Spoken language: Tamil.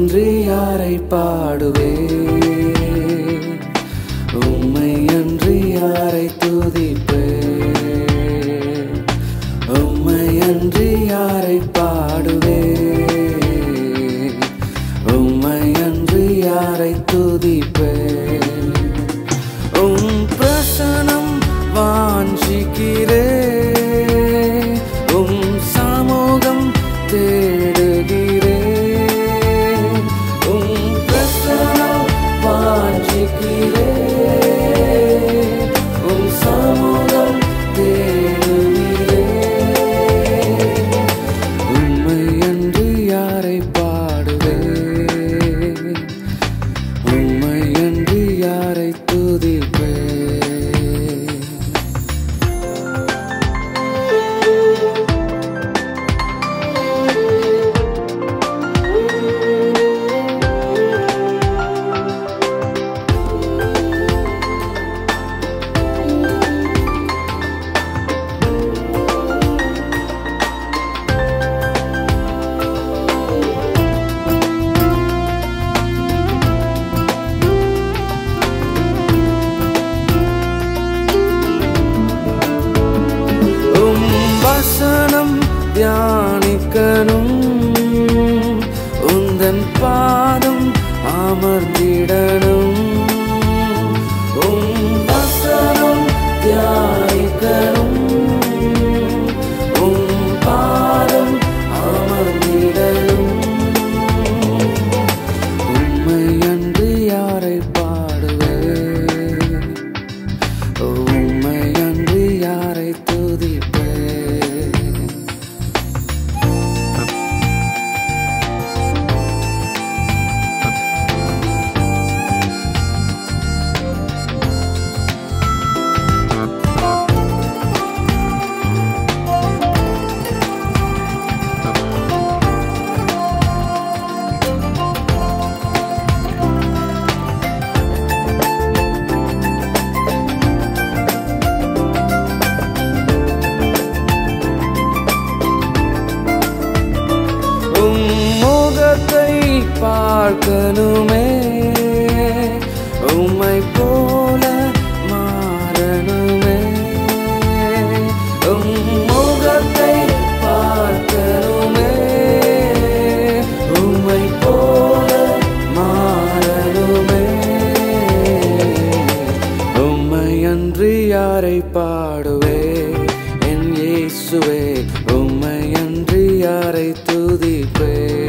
அன்றி யாரை பாடுவே உம்மை அன்றி யாரை துதிப்பே உம்மை அன்றி யாரை பாடுவே உம்மை அன்றி யாரை துதிப்பே உம் பிரசனம் வாஞ்சிக்கிறே உம் சமூகம் தேடுகிறே உம் பிரசனம் வாஞ்சிக்கிறே உம் சமூகம் தேடுகிறே உம்மை அன்று யாரை பாடுவே உம்மை அன்று யாரை துதிப்பே உம் வசனம் தியானிக்கணும் உந்தன் பாதம் அமர்ந்திடணும் உம் வசனம் தியானிக்கணும் உம் பாதம் அமர்ந்திடணும் உம்மை அன்று யாரை பாடுவே உம்மை அன்று யாரை துதிப்பே உம் முகத்தை பார்க்கணுமே உம்மை போல மாறணுமே உம் முகத்தை பார்க்கணுமே உம்மை போல மாறணுமே உம்மை அன்று யாரை பாடுவே என் இயேசுவே உம்மை அன்று யாரை துதிப்பே